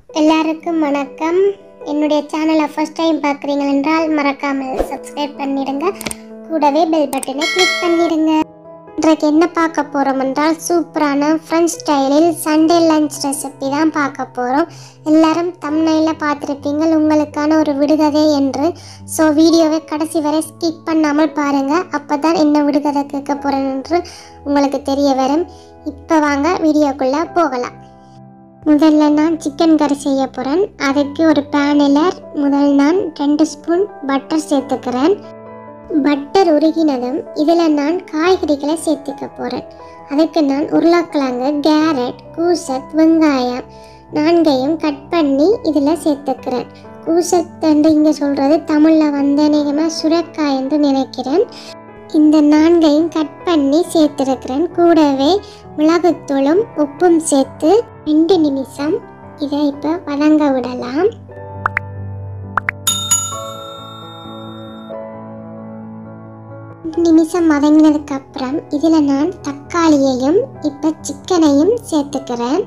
எல்லாருக்கும் வணக்கம் என்னுடைய சேனலை ஃபர்ஸ்ட் டைம் பார்க்குறீங்க என்றால் மறக்காமல் சப்ஸ்கிரைப் பண்ணிடுங்க கூடவே பெல் பட்டனை கிளிக் பண்ணிடுங்க இன்றைக்கு என்ன பார்க்க போகிறோம் என்றால் சூப்பரான ஃப்ரெஞ்ச் ஸ்டைலில் சண்டே லஞ்ச் ரெசிபி தான் பார்க்க போகிறோம் எல்லாரும் தம்னையில் பார்த்துருப்பீங்க உங்களுக்கான ஒரு விடுகதை என்று ஸோ வீடியோவை கடைசி வரை ஸ்கிப் பண்ணாமல் பாருங்கள் அப்போ தான் என்ன விடுகதை கேட்க போகிறேன் என்று உங்களுக்கு தெரிய வரும் இப்போ வாங்க வீடியோக்குள்ளே போகலாம் முதல்ல நான் சிக்கன் கறி செய்ய போகிறேன் அதுக்கு ஒரு பேனில் முதல் நான் ரெண்டு ஸ்பூன் பட்டர் சேர்த்துக்கிறேன் பட்டர் உருகினதும் இதில் நான் காய்கறிகளை சேர்த்துக்க போகிறேன் அதுக்கு நான் உருளைக்கிழங்கு கேரட் கூசத் வெங்காயம் நான்கையும் கட் பண்ணி இதில் சேர்த்துக்கிறேன் கூசத் என்று இங்கே சொல்கிறது தமிழில் வந்து அநேகமாக சுரக்காய் என்று நினைக்கிறேன் இந்த நான்கையும் கட் பண்ணி சேர்த்துருக்கிறேன் கூடவே மிளகுத்தூளும் உப்பும் சேர்த்து ரெண்டு நிமிஷம் இதை இப்போ வதங்க விடலாம் ரெண்டு நிமிஷம் வதங்கினதுக்கு அப்புறம் இதில் நான் தக்காளியையும் இப்போ சிக்கனையும் சேர்த்துக்கிறேன்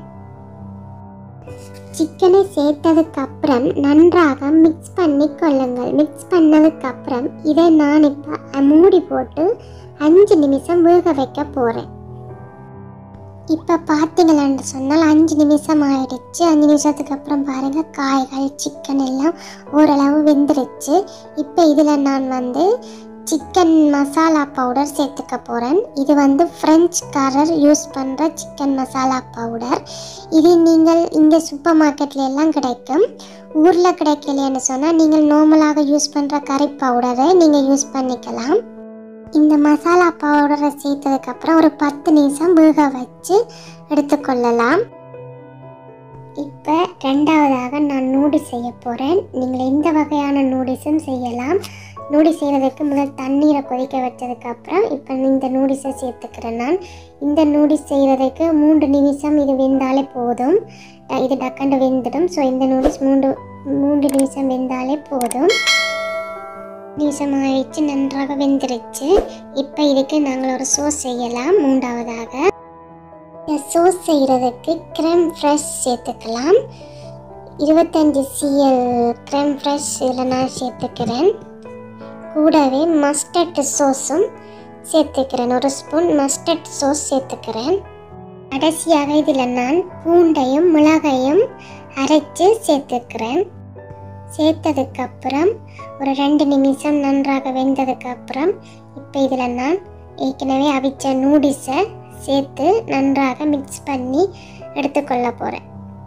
சிக்கனை சேர்த்ததுக்கு அப்புறம் நன்றாக மிக்ஸ் பண்ணி கொள்ளுங்கள் மிக்ஸ் பண்ணதுக்கு அப்புறம் இதை நான் இப்போ மூடி போட்டு அஞ்சு நிமிஷம் வேக வைக்க போகிறேன் இப்போ பார்த்தீங்களான்னு சொன்னால் அஞ்சு நிமிஷம் ஆயிடுச்சு அஞ்சு நிமிஷத்துக்கு அப்புறம் பாருங்கள் காய்கள் சிக்கன் எல்லாம் ஓரளவு வெந்துருச்சு இப்போ இதில் நான் வந்து சிக்கன் மசாலா பவுடர் சேர்த்துக்க போகிறேன் இது வந்து ஃப்ரெஞ்ச்காரர் யூஸ் பண்ணுற சிக்கன் மசாலா பவுடர் இது நீங்கள் இங்கே சூப்பர் மார்க்கெட்ல எல்லாம் கிடைக்கும் ஊரில் கிடைக்கலைன்னு சொன்னால் நீங்கள் நார்மலாக யூஸ் பண்ணுற கறி பவுடரை நீங்கள் யூஸ் பண்ணிக்கலாம் இந்த மசாலா பவுடரை சேர்த்ததுக்கப்புறம் ஒரு பத்து நிமிஷம் வேக வச்சு எடுத்துக்கொள்ளலாம் இப்போ ரெண்டாவதாக நான் நூடுல்ஸ் செய்ய போகிறேன் நீங்கள் எந்த வகையான நூடுல்ஸும் செய்யலாம் நூடுல்ஸ் செய்கிறதுக்கு முதல் தண்ணீரை கொதிக்க வச்சதுக்கப்புறம் இப்போ இந்த நூடுல்ஸை சேர்த்துக்கிறேன் நான் இந்த நூடுல்ஸ் செய்கிறதுக்கு மூன்று நிமிஷம் இது வெந்தாலே போதும் அஹ் இது டக்கண்டு வெந்துடும் ஸோ இந்த நூடுல்ஸ் மூன்று மூன்று நிமிஷம் வெந்தாலே போதும் நிமிஷம் ஆயிடுச்சு நன்றாக வெந்துருச்சு இப்போ இதுக்கு நாங்கள் ஒரு சோஸ் செய்யலாம் மூன்றாவதாக இந்த சோஸ் செய்கிறதுக்கு க்ரெம் ஃப்ரெஷ் சேர்த்துக்கலாம் இருபத்தஞ்சி சிஎல் க்ரெம் ஃப்ரெஷ் இதில் நான் சேர்த்துக்கிறேன் கூடவே மஸ்டர்ட் சோஸும் சேர்த்துக்கிறேன் ஒரு ஸ்பூன் மஸ்டர்ட் சோஸ் சேர்த்துக்கிறேன் கடைசியாக இதில் நான் பூண்டையும் மிளகையும் அரைச்சு சேர்த்துக்கிறேன் சேர்த்ததுக்கப்புறம் ஒரு ரெண்டு நிமிஷம் நன்றாக வெந்ததுக்கப்புறம் இப்போ இதில் நான் ஏற்கனவே அவிச்ச நூடுல்ஸை சேர்த்து நன்றாக மிக்ஸ் பண்ணி எடுத்துக்கொள்ள போகிறேன்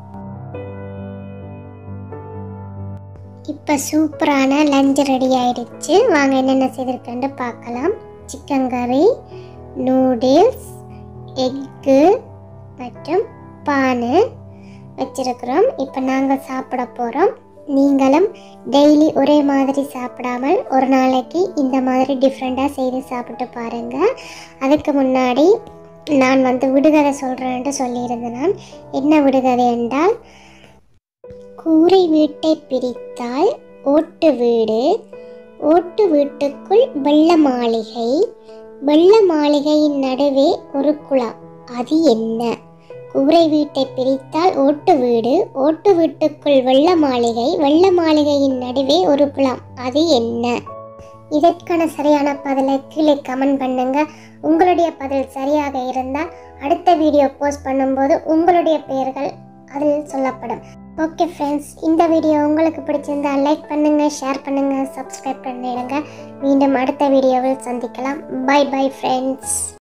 இப்போ சூப்பரான லஞ்ச் ரெடி ஆயிடுச்சு வாங்க என்னென்ன செய்திருக்கேன்னு பார்க்கலாம் சிக்கன் கறி நூடுல்ஸ் எக்கு மற்றும் பானு வச்சிருக்கிறோம் இப்போ நாங்கள் சாப்பிட போகிறோம் நீங்களும் டெய்லி ஒரே மாதிரி சாப்பிடாமல் ஒரு நாளைக்கு இந்த மாதிரி டிஃப்ரெண்ட்டாக செய்து சாப்பிட்டு பாருங்கள் அதுக்கு முன்னாடி நான் வந்து விடுகதை சொல்கிறேன்ட்டு சொல்லியிருந்தேன் நான் என்ன விடுகதை என்றால் கூரை வீட்டை பிரித்தால் ஓட்டு வீடு ஓட்டு வீட்டுக்குள் வெள்ள மாளிகை வெள்ள மாளிகையின் நடுவே ஒரு குளம் அது என்ன கூரை வீட்டை பிரித்தால் ஓட்டு வீடு ஓட்டு வீட்டுக்குள் வெள்ள மாளிகை வெள்ள மாளிகையின் நடுவே ஒரு குளம் அது என்ன இதற்கான சரியான பதிலை கீழே கமெண்ட் பண்ணுங்க உங்களுடைய பதில் சரியாக இருந்தால் அடுத்த வீடியோ போஸ்ட் பண்ணும்போது உங்களுடைய பெயர்கள் அதில் சொல்லப்படும் ஓகே ஃப்ரெண்ட்ஸ் இந்த வீடியோ உங்களுக்கு பிடிச்சிருந்தா லைக் பண்ணுங்க ஷேர் பண்ணுங்க சப்ஸ்கிரைப் பண்ணிடுங்க மீண்டும் அடுத்த வீடியோவில் சந்திக்கலாம் பை பை ஃப்ரெண்ட்ஸ்